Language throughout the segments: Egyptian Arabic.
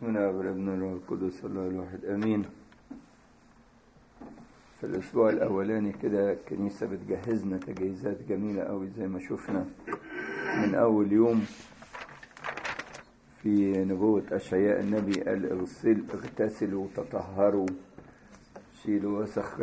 بسم الله والابن الروح القدس الله الواحد امين في الاسبوع الاولاني كده الكنيسه بتجهزنا تجهيزات جميله قوي زي ما شفنا من اول يوم في نبوة أشعياء النبي قال اغسل اغتسلوا تطهروا شيلوا وسخ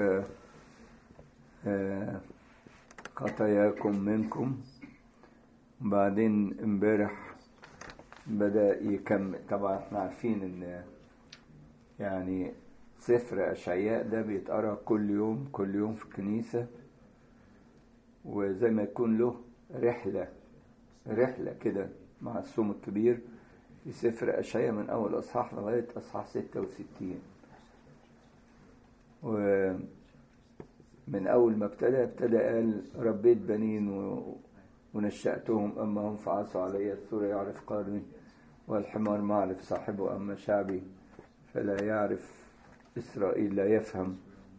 آه، خطاياكم منكم بعدين امبارح بدأ يكمل طبعا احنا عارفين ان يعني سفر أشعياء ده بيتقرأ كل يوم كل يوم في الكنيسة وزي ما يكون له رحلة رحلة كده مع الصوم الكبير في سفر أشعياء من أول أصحاح لغاية أصحاح ستة وستين ومن أول ما ابتدى ابتدى قال ربيت بنين و... ونشأتهم أما هم فعصوا علي الثور يعرف قارني والحمار ما عرف صاحبه أما شعبي فلا يعرف إسرائيل لا يفهم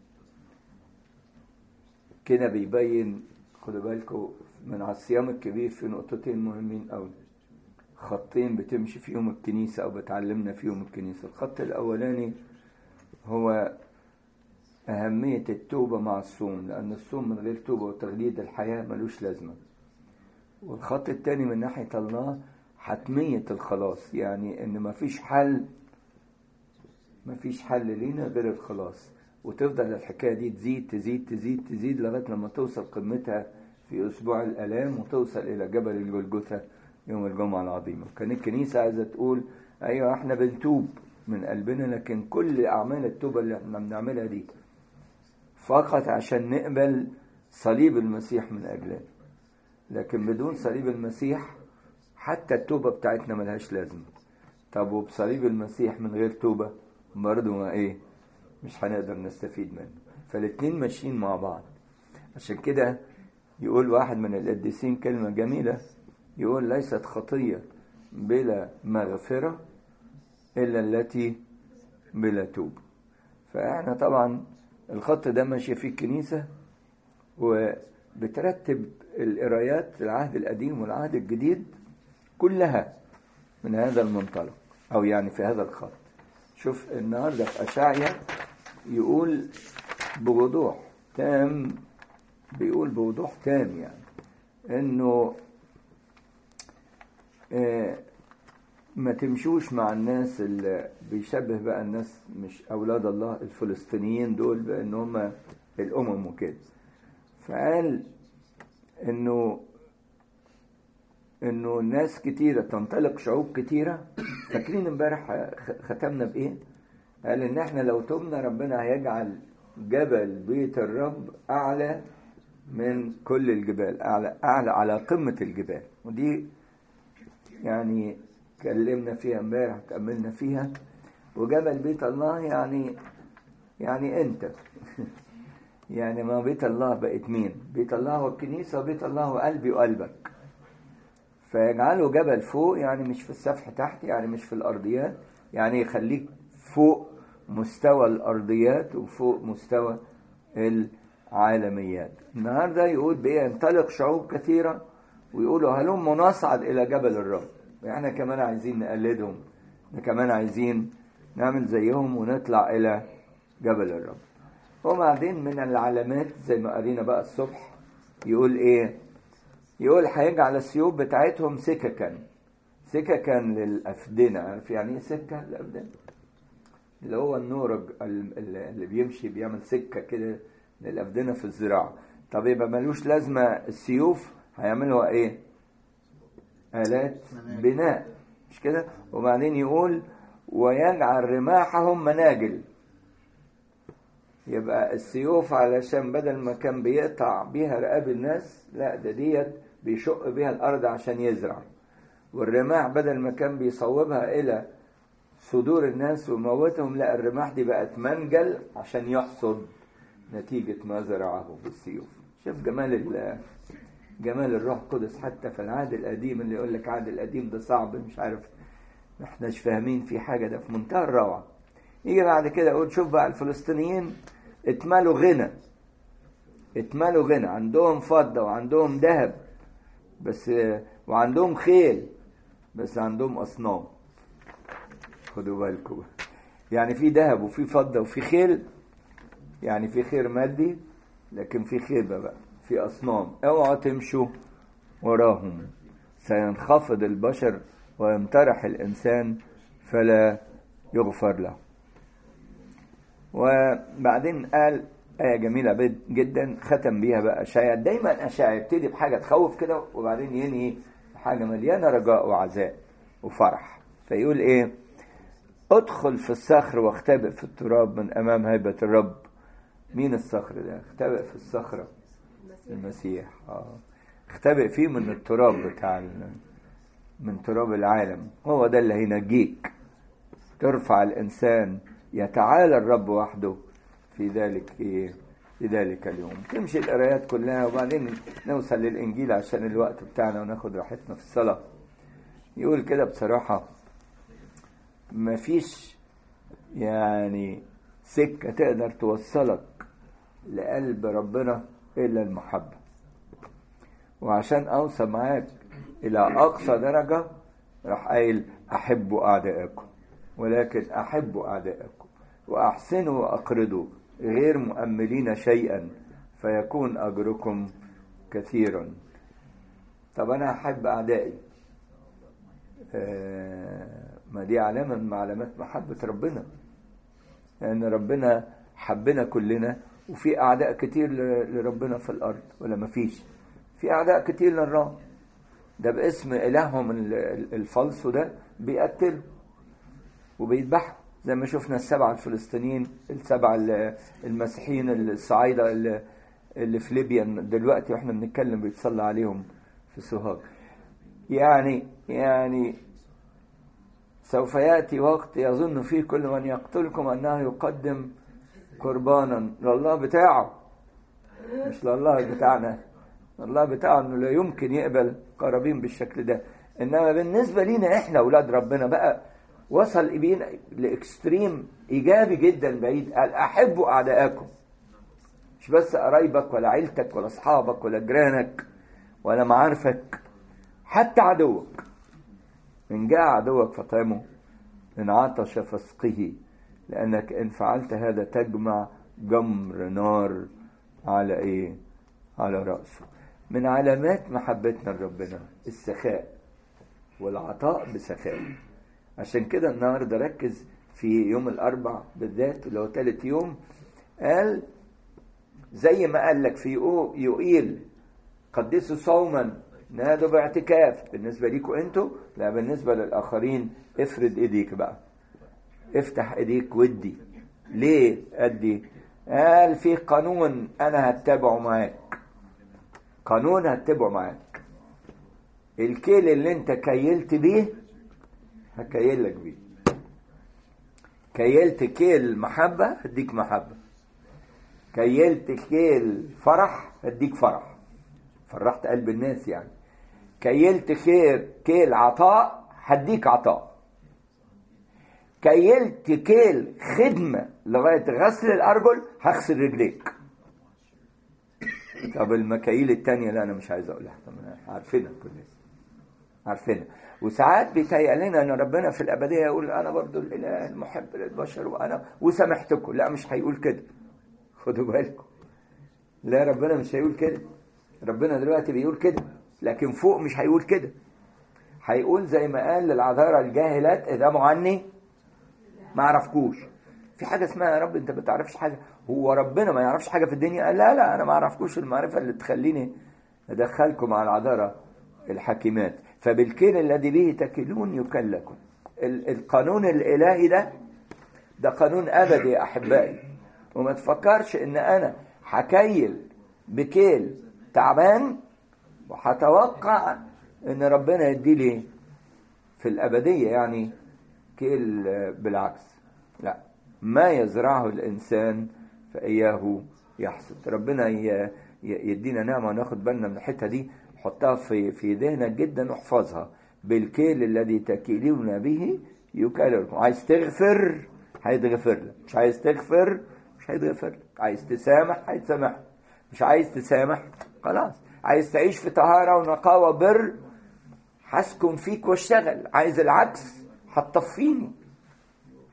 كده بيبين خدوا بالكم من على الصيام الكبير في نقطتين مهمين أوي خطين بتمشي فيهم الكنيسة أو بتعلمنا فيهم الكنيسة الخط الأولاني هو أهمية التوبة مع الصوم لأن الصوم من غير توبة وتغليد الحياة ملوش لازمة والخط التاني من ناحية الله حتمية الخلاص يعني إن مفيش حل مفيش حل لينا غير الخلاص وتفضل الحكاية دي تزيد تزيد تزيد تزيد لغاية لما توصل قمتها في أسبوع الآلام وتوصل إلى جبل الجلجثة يوم الجمعة العظيمة كان الكنيسة عايزة تقول أيوة احنا بنتوب من قلبنا لكن كل أعمال التوبة اللي احنا بنعملها دي فقط عشان نقبل صليب المسيح من أجلنا لكن بدون صليب المسيح حتى التوبة بتاعتنا ملهاش لازمة طب وبصليب المسيح من غير توبة برضه ما ايه مش هنقدر نستفيد منه فالاتنين ماشيين مع بعض عشان كده يقول واحد من القديسين كلمة جميلة يقول ليست خطية بلا مغفرة إلا التي بلا توب فإحنا طبعا الخط ده ماشي فيه الكنيسة وبترتب القرايات العهد القديم والعهد الجديد كلها من هذا المنطلق أو يعني في هذا الخط شوف النهاردة في أشعيا يقول بوضوح تام بيقول بوضوح تام يعني إنه ما تمشوش مع الناس اللي بيشبه بقى الناس مش أولاد الله الفلسطينيين دول بأن هم الأمم وكده فقال إنه إنه ناس كتيرة تنطلق شعوب كتيرة فاكرين امبارح ختمنا بإيه؟ قال إن إحنا لو تبنا ربنا هيجعل جبل بيت الرب أعلى من كل الجبال أعلى أعلى على قمة الجبال ودي يعني اتكلمنا فيها امبارح كملنا فيها وجبل بيت الله يعني يعني انت يعني ما بيت الله بقت مين بيت الله هو الكنيسه وبيت الله هو قلبي وقلبك فيجعله جبل فوق يعني مش في السفح تحت يعني مش في الارضيات يعني يخليك فوق مستوى الارضيات وفوق مستوى العالميات النهارده يقول بيه ينطلق شعوب كثيره ويقولوا هلم نصعد إلى جبل الرب احنا كمان عايزين نقلدهم احنا كمان عايزين نعمل زيهم ونطلع إلى جبل الرب وبعدين من العلامات زي ما قرينا بقى الصبح يقول ايه يقول هيجعل السيوف بتاعتهم سككا سككا للأفدنة عارف يعني ايه سكة الأفدنة اللي هو النورج اللي بيمشي بيعمل سكة كده للأفدنة في الزراعة طب يبقى ملوش لازمة السيوف هيعملوا ايه آلات بناء مش كده وبعدين يقول ويجعل رماحهم مناجل يبقى السيوف علشان بدل ما كان بيقطع بيها رقاب الناس لا ده ديت بيشق بيها الارض عشان يزرع والرماح بدل ما كان بيصوبها الى صدور الناس ويموتهم لا الرماح دي بقت منجل عشان يحصد نتيجة ما زرعه بالسيوف شوف جمال جمال الروح القدس حتى في العهد القديم اللي يقول لك العهد القديم ده صعب مش عارف ما احناش فاهمين في حاجه ده في منتهى الروعه يجي بعد كده يقول شوف بقى الفلسطينيين اتملوا غنى اتملوا غنى عندهم فضه وعندهم ذهب بس وعندهم خيل بس عندهم اصنام خدوا بالكم يعني في ذهب وفي فضة وفي خيل يعني في خير مادي لكن في خيبة بقى في أصنام اوعوا تمشوا وراهم سينخفض البشر ويمترح الإنسان فلا يغفر له وبعدين قال آية جميلة جدا ختم بيها بقى أشعيا دايما أشعيا يبتدي بحاجة تخوف كده وبعدين ينهي بحاجة مليانة رجاء وعزاء وفرح فيقول إيه ادخل في الصخر واختبئ في التراب من أمام هيبة الرب مين الصخر ده اختبئ في الصخرة المسيح اه اختبئ فيه من التراب بتاع من تراب العالم هو ده اللي هينجيك ترفع الإنسان يتعالى الرب وحده في ذلك إيه في ذلك اليوم تمشي القرايات كلها وبعدين نوصل للإنجيل عشان الوقت بتاعنا وناخد راحتنا في الصلاة يقول كده بصراحة مفيش يعني سكة تقدر توصلك لقلب ربنا إلا المحبة وعشان أوصل معاك إلى أقصى درجة راح قايل أحبوا أعدائكم ولكن أحبوا أعدائكم وأحسنوا وأقرضوا غير مؤملين شيئا فيكون أجركم كثيرا طب أنا أحب أعدائي آه ما دي علامة من علامات محبة ربنا لأن يعني ربنا حبنا كلنا وفي أعداء كتير لربنا في الأرض ولا ما فيش في أعداء كتير للرب ده باسم إلههم الفلسو ده بيقتلوا وبيذبحوا زي ما شفنا السبعة الفلسطينيين السبعة المسيحيين الصعايدة اللي في ليبيا دلوقتي واحنا بنتكلم بيتصلى عليهم في سوهاج يعني يعني سوف يأتي وقت يظن فيه كل من يقتلكم أنه يقدم قربانا لله بتاعه مش لله بتاعنا الله بتاعه انه لا يمكن يقبل قرابين بالشكل ده انما بالنسبه لينا احنا اولاد ربنا بقى وصل بينا لاكستريم ايجابي جدا بعيد قال احبوا اعدائكم مش بس قرايبك ولا عيلتك ولا اصحابك ولا جيرانك ولا معارفك حتى عدوك ان جاء عدوك فطعمه ان عطش فاسقه لانك ان فعلت هذا تجمع جمر نار على ايه على راسه من علامات محبتنا لربنا السخاء والعطاء بسخاء عشان كده النهارده ركز في يوم الاربع بالذات اللي هو ثالث يوم قال زي ما قال لك في يقيل قدسوا صوما نادوا باعتكاف بالنسبه ليكوا انتوا لا بالنسبه للاخرين افرد ايديك بقى افتح ايديك ودي ليه ادي قال في قانون انا هتبعه معاك قانون هتبعه معاك الكيل اللي انت كيلت بيه هكيل لك بيه كيلت كيل محبة هديك محبة كيلت كيل فرح هديك فرح فرحت قلب الناس يعني كيلت خير كيل عطاء هديك عطاء كيلت كيل خدمة لغاية غسل الأرجل هغسل رجليك طب المكاييل التانية لا أنا مش عايز أقولها عارفينها كلنا عارفينها وساعات بيتهيأ لنا ان ربنا في الابديه يقول انا برضو الاله المحب للبشر وانا وسامحتكم لا مش هيقول كده خدوا بالكم لا ربنا مش هيقول كده ربنا دلوقتي بيقول كده لكن فوق مش هيقول كده هيقول زي ما قال للعذارى الجاهلات اذهبوا عني ما عرفكوش في حاجه اسمها يا رب انت ما تعرفش حاجه هو ربنا ما يعرفش حاجه في الدنيا قال لا لا انا ما اعرفكوش المعرفه اللي تخليني ادخلكم على العذارى الحكيمات فبالكيل الذي به تكلون يكل لكم القانون الالهي ده ده قانون ابدي يا احبائي وما تفكرش ان انا هكيل بكيل تعبان وهتوقع ان ربنا يدي لي في الابديه يعني كيل بالعكس لا ما يزرعه الانسان فاياه يحصد ربنا يدينا نعمه وناخد بالنا من الحته دي حطها في في ذهنك جدا واحفظها بالكيل الذي تكيلون به يكال لكم عايز تغفر هيتغفر لك مش عايز تغفر مش هيتغفر لك عايز تسامح هيتسامح مش عايز تسامح خلاص عايز تعيش في طهارة ونقاوة وبر هسكن فيك واشتغل عايز العكس هتطفيني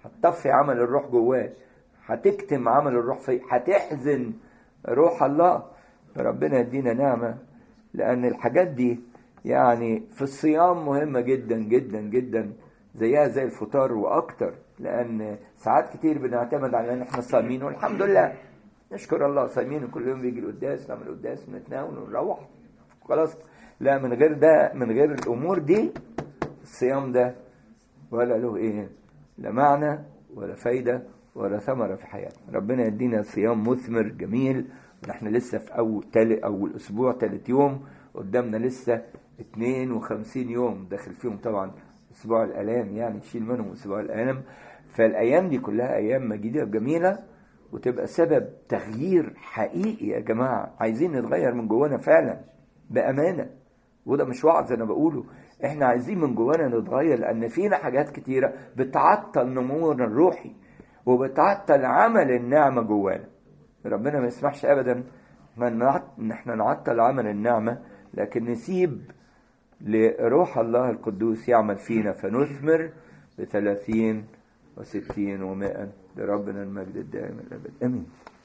هتطفي عمل الروح جواه هتكتم عمل الروح فيه هتحزن روح الله فربنا يدينا نعمة لأن الحاجات دي يعني في الصيام مهمة جدا جدا جدا زيها زي الفطار وأكتر لأن ساعات كتير بنعتمد على إن إحنا صايمين والحمد لله نشكر الله صايمين كل يوم بيجي القداس نعمل القداس ونتناول ونروح خلاص لا من غير ده من غير الأمور دي الصيام ده ولا له إيه لا معنى ولا فايدة ولا ثمرة في حياتنا ربنا يدينا صيام مثمر جميل ونحن لسه في أول تالت أول أسبوع تالت يوم قدامنا لسه 52 يوم داخل فيهم طبعا أسبوع الآلام يعني نشيل منهم أسبوع الآلام فالأيام دي كلها أيام مجيدة جميلة وتبقى سبب تغيير حقيقي يا جماعة عايزين نتغير من جوانا فعلا بأمانة وده مش وعظ أنا بقوله احنا عايزين من جوانا نتغير لأن فينا حاجات كتيرة بتعطل نمونا الروحي وبتعطل عمل النعمة جوانا ربنا ما يسمحش أبدا ان احنا نعطل عمل النعمة لكن نسيب لروح الله القدوس يعمل فينا فنثمر بثلاثين وستين ومائة لربنا المجد الدائم الأبد أمين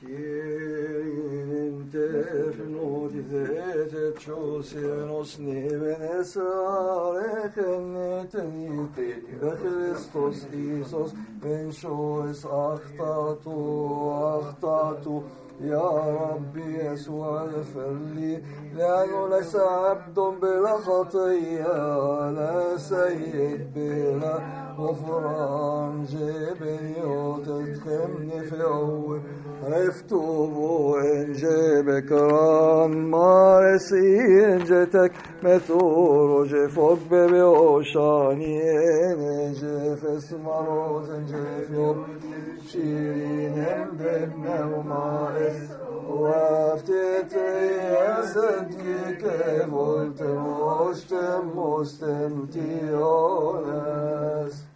بخريستوس إيسوس من شويس أخطأت أخطأت يا ربي يسوع اغفر لي لأنه ليس عبد بلا خطية ولا سيد بلا غفران جبني وتدخلني في أول افتوبوا إن جيبك ران مارسي إن جتك مثور جفوك ببي أوشاني إن جيف اسمروز إن جيف يوم شيرين هم ببنا ومارس وافتت يا صدقي كيف قلت مستم مستم تيونس